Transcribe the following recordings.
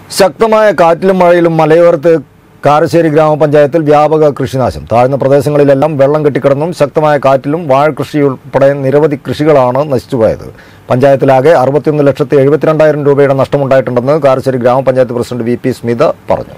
ശക്തമായ കാറ്റിലും മഴയിലും മലയോരത്ത് കാരശ്ശേരി ഗ്രാമപഞ്ചായത്തിൽ വ്യാപക കൃഷിനാശം താഴ്ന്ന പ്രദേശങ്ങളിലെല്ലാം വെള്ളം കെട്ടിക്കിടന്നും ശക്തമായ കാറ്റിലും വാഴകൃഷി ഉൾപ്പെടെ നിരവധി കൃഷികളാണ് നശിച്ചുപോയത് പഞ്ചായത്തിലാകെ അറുപത്തിയൊന്ന് ലക്ഷത്തി എഴുപത്തിരണ്ടായിരം രൂപയുടെ നഷ്ടമുണ്ടായിട്ടുണ്ടെന്ന് കാരശ്ശേരി ഗ്രാമപഞ്ചായത്ത് പ്രസിഡന്റ് വി പി സ്മിത പറഞ്ഞു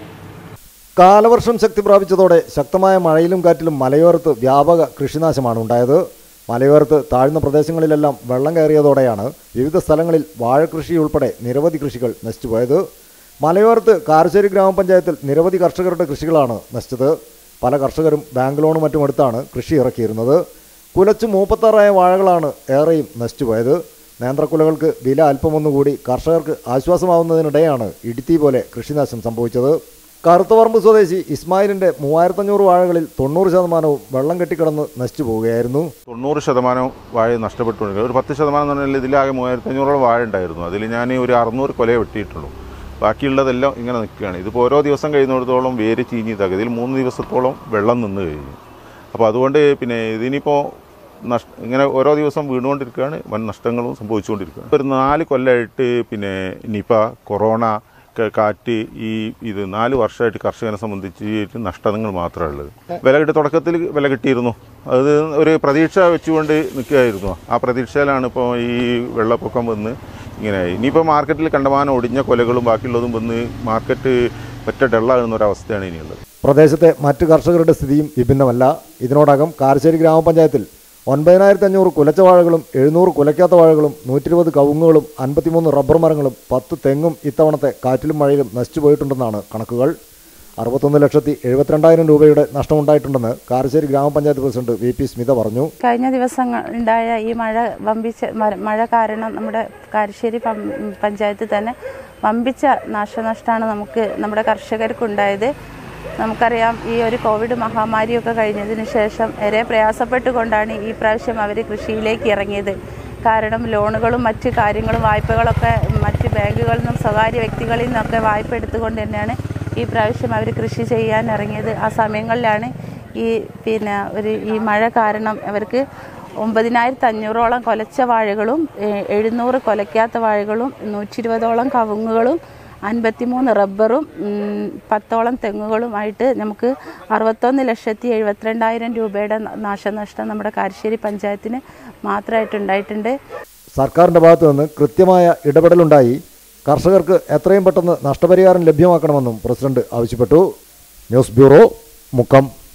കാലവർഷം ശക്തി പ്രാപിച്ചതോടെ ശക്തമായ മഴയിലും കാറ്റിലും മലയോരത്ത് വ്യാപക കൃഷിനാശമാണ് ഉണ്ടായത് മലയോരത്ത് താഴ്ന്ന പ്രദേശങ്ങളിലെല്ലാം വെള്ളം കയറിയതോടെയാണ് വിവിധ സ്ഥലങ്ങളിൽ വാഴകൃഷി ഉൾപ്പെടെ നിരവധി കൃഷികൾ നശിച്ചുപോയത് മലയോരത്ത് കാരശ്ശേരി ഗ്രാമപഞ്ചായത്തിൽ നിരവധി കർഷകരുടെ കൃഷികളാണ് നശിച്ചത് പല കർഷകരും ബാങ്ക് ലോണും മറ്റും എടുത്താണ് കൃഷി ഇറക്കിയിരുന്നത് കുലച്ച് മൂപ്പത്താറായ വാഴകളാണ് ഏറെയും നശിച്ചുപോയത് നേന്ത്രക്കുലകൾക്ക് വില അല്പമൊന്നുകൂടി കർഷകർക്ക് ആശ്വാസമാവുന്നതിനിടെയാണ് ഇടുത്തി പോലെ കൃഷിനാശം സംഭവിച്ചത് കറുത്തപറമ്പ് സ്വദേശി ഇസ്മായിലിന്റെ മൂവായിരത്തഞ്ഞൂറ് വാഴകളിൽ തൊണ്ണൂറ് ശതമാനവും വെള്ളം കെട്ടിക്കിടന്ന് നശിച്ചു പോവുകയായിരുന്നു തൊണ്ണൂറ് ശതമാനം വാഴ നഷ്ടപ്പെട്ടുകൊണ്ടിരിക്കുക ഒരു പത്ത് ശതമാനം എന്ന് പറഞ്ഞാൽ ഇതിലാകെ മൂവായിരത്തി അഞ്ഞൂറോളം വാഴ ഉണ്ടായിരുന്നു അതിൽ ഞാൻ ഒരു അറുന്നൂറ് കൊലയെ വെട്ടിയിട്ടുള്ളൂ ബാക്കിയുള്ളതെല്ലാം ഇങ്ങനെ നിൽക്കുകയാണ് ഇതിപ്പോൾ ഓരോ ദിവസം കഴിയുന്നിടത്തോളം വേര് ചീഞ്ഞ് ഇതാക്കുക ഇതിൽ മൂന്ന് ദിവസത്തോളം വെള്ളം നിന്ന് കഴിഞ്ഞു അപ്പോൾ അതുകൊണ്ട് പിന്നെ ഇതിനിപ്പോൾ നഷ്ട ഇങ്ങനെ ഓരോ ദിവസം വീണുകൊണ്ടിരിക്കുകയാണ് വൻ നഷ്ടങ്ങളും സംഭവിച്ചുകൊണ്ടിരിക്കുകയാണ് ഒരു നാല് കൊല്ലമായിട്ട് പിന്നെ നിപ കൊറോണ ക- കാറ്റ് ഈ ഇത് നാല് വർഷമായിട്ട് കർഷകനെ സംബന്ധിച്ച് നഷ്ടങ്ങൾ മാത്രമേ ഉള്ളത് വില കിട്ടി തുടക്കത്തിൽ വില കിട്ടിയിരുന്നു അത് ഒരു പ്രതീക്ഷ വെച്ചുകൊണ്ട് നിൽക്കുകയായിരുന്നു ആ പ്രതീക്ഷയിലാണ് ഇപ്പോൾ ഈ വെള്ളപ്പൊക്കം വന്ന് ഇങ്ങനെ ഇനിയിപ്പോൾ മാർക്കറ്റിൽ കണ്ടമാനം ഒടിഞ്ഞ കൊലകളും ബാക്കിയുള്ളതും വന്ന് മാർക്കറ്റ് ഒറ്റ ഡള്ളാകുന്ന ഒരു അവസ്ഥയാണ് ഇനിയുള്ളത് പ്രദേശത്തെ മറ്റ് കർഷകരുടെ സ്ഥിതിയും വിഭിന്നമല്ല ഇതിനോടകം കാരശ്ശേരി ഗ്രാമപഞ്ചായത്തിൽ ഒൻപതിനായിരത്തി അഞ്ഞൂറ് കുലച്ച വാഴകളും എഴുന്നൂറ് കുലയ്ക്കാത്ത വാഴകളും നൂറ്റിരുപത് കവുങ്ങുകളും അൻപത്തിമൂന്ന് റബ്ബർ മരങ്ങളും പത്ത് തെങ്ങും ഇത്തവണത്തെ കാറ്റിലും മഴയിലും നശിച്ചു പോയിട്ടുണ്ടെന്നാണ് കണക്കുകൾ അറുപത്തൊന്ന് ലക്ഷത്തി എഴുപത്തിരണ്ടായിരം രൂപയുടെ നഷ്ടമുണ്ടായിട്ടുണ്ടെന്ന് കാരശ്ശേരി ഗ്രാമപഞ്ചായത്ത് പ്രസിഡന്റ് വി പി സ്മിത പറഞ്ഞു കഴിഞ്ഞ ദിവസങ്ങൾ ഉണ്ടായ ഈ മഴ വമ്പിച്ച മ- മഴ കാരണം നമ്മുടെ കാരശ്ശേരി പം- പഞ്ചായത്തിൽ തന്നെ വമ്പിച്ച നാശനഷ്ടമാണ് നമുക്ക് നമ്മുടെ കർഷകർക്കുണ്ടായത് നമുക്കറിയാം ഈ ഒരു കോവിഡ് മഹാമാരിയൊക്കെ കഴിഞ്ഞതിന് ശേഷം ഏറെ പ്രയാസപ്പെട്ടുകൊണ്ടാണ് ഈ പ്രാവശ്യം അവർ കൃഷിയിലേക്ക് ഇറങ്ങിയത് കാരണം ലോണുകളും മറ്റ് കാര്യങ്ങളും വായ്പകളൊക്കെ മറ്റ് ബാങ്കുകളിൽ നിന്നും സ്വകാര്യ വ്യക്തികളിൽ നിന്നൊക്കെ വായ്പ എടുത്തുകൊണ്ട് തന്നെയാണ് ഈ പ്രാവശ്യം അവർ കൃഷി ചെയ്യാൻ ഇറങ്ങിയത് ആ സമയങ്ങളിലാണ് ഈ പിന്നെ ഒരു ഈ മഴ കാരണം അവർക്ക് ഒമ്പതിനായിരത്തി അഞ്ഞൂറോളം കൊലച്ച വാഴകളും ഏ- എഴുന്നൂറ് കൊലയ്ക്കാത്ത വാഴകളും നൂറ്റി ഇരുപതോളം കവുങ്ങുകളും അൻപത്തിമൂന്ന് റബ്ബറും ഉം, പത്തോളം തെങ്ങുകളുമായിട്ട് നമുക്ക് അറുപത്തൊന്ന് ലക്ഷത്തി എഴുപത്തിരണ്ടായിരം രൂപയുടെ ന- നാശനഷ്ടം നമ്മുടെ കാരശ്ശേരി പഞ്ചായത്തിന് മാത്രമായിട്ടുണ്ടായിട്ടുണ്ട് സർക്കാരിന്റെ ഭാഗത്തു നിന്ന് കൃത്യമായ ഇടപെടലുണ്ടായി കർഷകർക്ക് എത്രയും പെട്ടെന്ന് നഷ്ടപരിഹാരം ലഭ്യമാക്കണമെന്നും പ്രസിഡന്റ് ആവശ്യപ്പെട്ടു ന്യൂസ് ബ്യൂറോ മുക്കം